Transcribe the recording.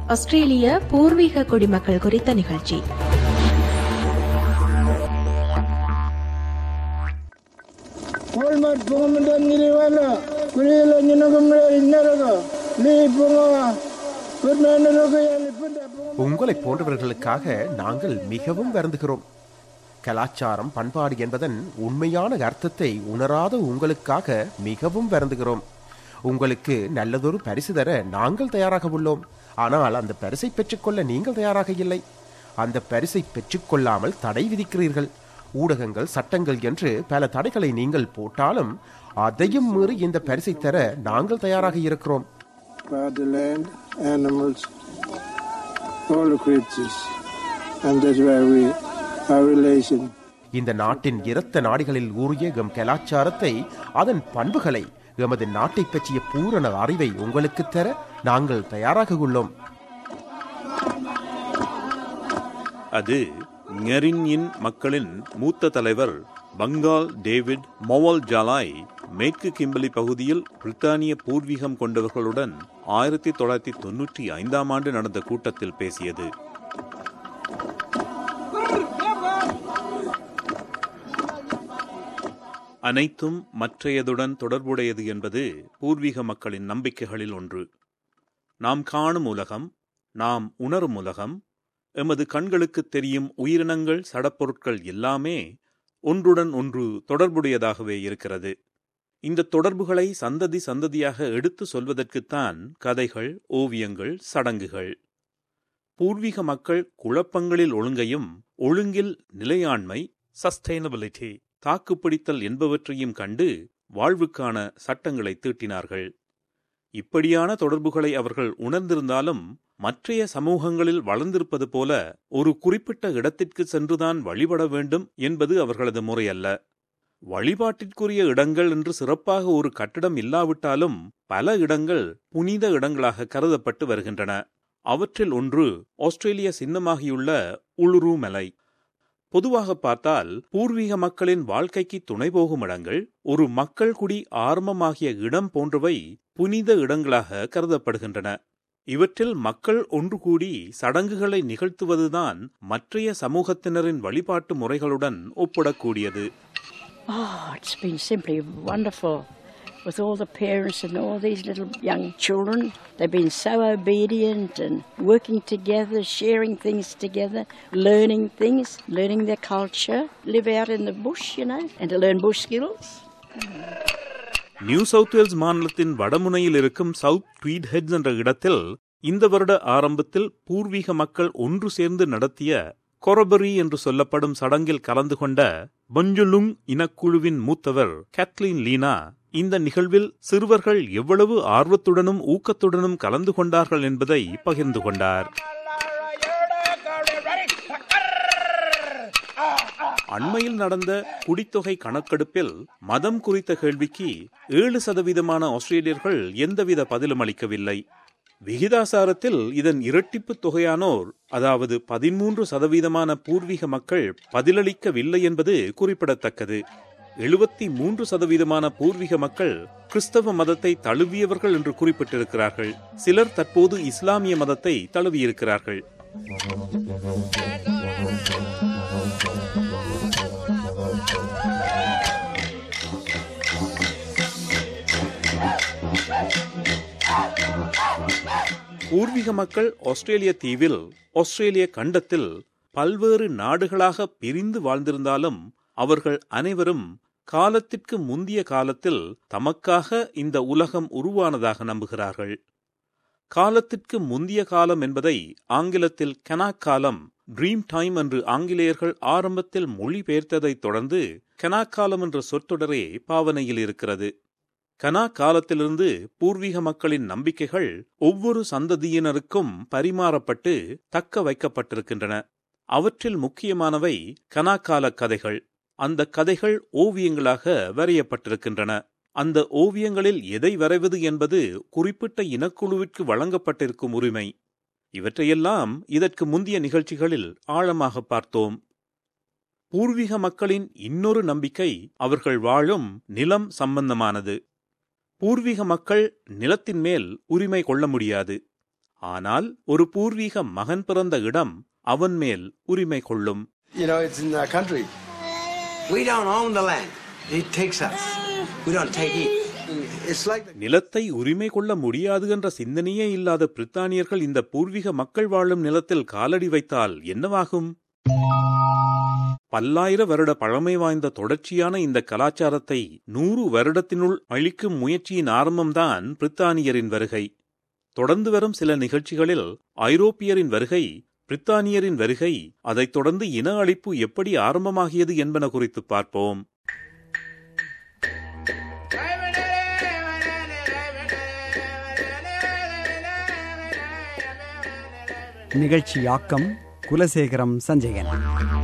ஆஸ்திரேலிய பூர்வீக குடிமக்கள் குறித்த நிகழ்ச்சி Walmart pengamandan diri wala. Kulila nyina kumra innaraga. Li punga. Kurmanaraga yali punda punga. உங்களை போன்றவர்களுக்காக நாங்கள் மிகவும் வருந்துகிறோம் கலாச்சாரம் பண்பாடு என்பதன் உண்மையான அர்த்தத்தை உணராத உங்களுக்காக மிகவும் வருந்துகிறோம் உங்களுக்கு நல்லதொரு பரிசு தர நாங்கள் தயாராக உள்ளோம் ஆனால் அந்த பரிசை பெற்றுக்கொள்ள நீங்கள் தயாராக இல்லை அந்த பரிசை பெற்றுக்கொள்ளாமல் தடை விதிக்கிறீர்கள் ஊடகங்கள் சட்டங்கள் என்று பல தடைகளை நீங்கள் போட்டாலும் அதையும் மீறி இந்த பரிசை தர நாங்கள் தயாராக இருக்கிறோம் About the land, animals, all the creatures. And that's why we, our relation. இந்த நாட்டின் இரத்த நாடிகளில் ஊறிய எம் கலாச்சாரத்தை அதன் பண்புகளை எமது நாட்டை பற்றிய பூரண அறிவை உங்களுக்கு தர நாங்கள் தயாராக உள்ளோம் அது ஞெரின்யின் மக்களின் மூத்த தலைவர் பங்கால் டேவிட் மொவல் ஜலாய் மேற்கு கிம்பலி பகுதியில் பிரித்தானிய பூர்வீகம் கொண்டவர்களுடன் ஆயிரத்தி தொள்ளாயிரத்தி தொன்னூற்றி ஐந்தாம் ஆண்டு நடந்த கூட்டத்தில் பேசியது அனைத்தும் மற்றையதுடன் தொடர்புடையது என்பது பூர்வீக மக்களின் நம்பிக்கைகளில் ஒன்று நாம் காணும் உலகம் நாம் உணரும் உலகம் எமது கண்களுக்கு தெரியும் உயிரினங்கள் சடப்பொருட்கள் எல்லாமே ஒன்றுடன் ஒன்று தொடர்புடையதாகவே இருக்கிறது இந்த தொடர்புகளை சந்ததி சந்ததியாக எடுத்து சொல்வதற்குத்தான் கதைகள் ஓவியங்கள் சடங்குகள் பூர்வீக மக்கள் குழப்பங்களில் ஒழுங்கையும் ஒழுங்கில் நிலையாண்மை சஸ்டைனபிலிட்டி தாக்குப்பிடித்தல் என்பவற்றையும் கண்டு வாழ்வுக்கான சட்டங்களை தீட்டினார்கள் இப்படியான தொடர்புகளை அவர்கள் உணர்ந்திருந்தாலும் மற்றைய சமூகங்களில் வளர்ந்திருப்பது போல ஒரு குறிப்பிட்ட இடத்திற்கு சென்றுதான் வழிபட வேண்டும் என்பது அவர்களது முறையல்ல வழிபாட்டிற்குரிய இடங்கள் என்று சிறப்பாக ஒரு கட்டிடம் இல்லாவிட்டாலும் பல இடங்கள் புனித இடங்களாக கருதப்பட்டு வருகின்றன அவற்றில் ஒன்று ஆஸ்திரேலிய சின்னமாகியுள்ள உளுரு மலை பொதுவாக பார்த்தால் பூர்வீக மக்களின் வாழ்க்கைக்கு துணை போகும் இடங்கள் ஒரு மக்கள் குடி ஆரம்பமாகிய இடம் போன்றவை புனித இடங்களாக கருதப்படுகின்றன இவற்றில் மக்கள் ஒன்று கூடி சடங்குகளை நிகழ்த்துவதுதான் மற்றைய சமூகத்தினரின் வழிபாட்டு முறைகளுடன் ஒப்பிடக்கூடியது Oh, it's been simply wonderful with all the parents and all these little young children. They've been so obedient and working together, sharing things together, learning things, learning their culture, live out in the bush, you know, and to learn bush skills. New South Wales மாநிலத்தின் வடமுனையில் இருக்கும் south tweet heads என்ற இடத்தில் இந்த வருட ஆரம்பத்தில் பூர்வீக மக்கள் ஒன்று சேர்ந்து நடத்திய கொரபரி என்று சொல்லப்படும் சடங்கில் கலந்து கொண்ட பஞ்சுலுங் இனக்குழுவின் மூத்தவர் கேத்லின் லீனா இந்த நிகழ்வில் சிறுவர்கள் எவ்வளவு ஆர்வத்துடனும் ஊக்கத்துடனும் கலந்து கொண்டார்கள் என்பதை பகிர்ந்து கொண்டார் அண்மையில் நடந்த குடித்தொகை கணக்கெடுப்பில் மதம் குறித்த கேள்விக்கு ஏழு சதவீதமான ஆஸ்திரேலியர்கள் எந்தவித பதிலும் அளிக்கவில்லை விகிதாசாரத்தில் இதன் இரட்டிப்பு தொகையானோர் அதாவது பதிமூன்று சதவீதமான பூர்வீக மக்கள் பதிலளிக்கவில்லை என்பது குறிப்பிடத்தக்கது எழுபத்தி மூன்று சதவீதமான பூர்வீக மக்கள் கிறிஸ்தவ மதத்தை தழுவியவர்கள் என்று குறிப்பிட்டிருக்கிறார்கள் சிலர் தற்போது இஸ்லாமிய மதத்தை தழுவியிருக்கிறார்கள் பூர்வீக மக்கள் ஆஸ்திரேலிய தீவில் ஆஸ்திரேலிய கண்டத்தில் பல்வேறு நாடுகளாக பிரிந்து வாழ்ந்திருந்தாலும் அவர்கள் அனைவரும் காலத்திற்கு முந்திய காலத்தில் தமக்காக இந்த உலகம் உருவானதாக நம்புகிறார்கள் காலத்திற்கு முந்திய காலம் என்பதை ஆங்கிலத்தில் கெனாக் காலம் ட்ரீம் டைம் என்று ஆங்கிலேயர்கள் ஆரம்பத்தில் மொழிபெயர்த்ததைத் தொடர்ந்து கெனாக் காலம் என்ற சொற்றொடரே பாவனையில் இருக்கிறது கனா காலத்திலிருந்து பூர்வீக மக்களின் நம்பிக்கைகள் ஒவ்வொரு சந்ததியினருக்கும் பரிமாறப்பட்டு தக்க வைக்கப்பட்டிருக்கின்றன அவற்றில் முக்கியமானவை கனாக்கால கதைகள் அந்த கதைகள் ஓவியங்களாக வரையப்பட்டிருக்கின்றன அந்த ஓவியங்களில் எதை வரைவது என்பது குறிப்பிட்ட இனக்குழுவிற்கு வழங்கப்பட்டிருக்கும் உரிமை இவற்றையெல்லாம் இதற்கு முந்திய நிகழ்ச்சிகளில் ஆழமாக பார்த்தோம் பூர்வீக மக்களின் இன்னொரு நம்பிக்கை அவர்கள் வாழும் நிலம் சம்பந்தமானது பூர்வீக மக்கள் நிலத்தின் மேல் உரிமை கொள்ள முடியாது ஆனால் ஒரு பூர்வீக மகன் பிறந்த இடம் அவன் மேல் உரிமை கொள்ளும் You know, it's in our country. We don't own the land. It takes us. We don't take it. It's like the நிலத்தை உரிமை கொள்ள முடியாது என்ற சிந்தனையே இல்லாத பிரித்தானியர்கள் இந்த பூர்வீக மக்கள் வாழும் நிலத்தில் காலடி வைத்தால் என்னவாகும் பல்லாயிர வருட பழமை வாய்ந்த தொடர்ச்சியான இந்த கலாச்சாரத்தை நூறு வருடத்தினுள் அழிக்கும் முயற்சியின் ஆரம்பம்தான் பிரித்தானியரின் வருகை தொடர்ந்து வரும் சில நிகழ்ச்சிகளில் ஐரோப்பியரின் வருகை பிரித்தானியரின் வருகை அதைத் தொடர்ந்து இன அழிப்பு எப்படி ஆரம்பமாகியது என்பன குறித்து பார்ப்போம் நிகழ்ச்சியாக்கம் குலசேகரம் சஞ்சயன்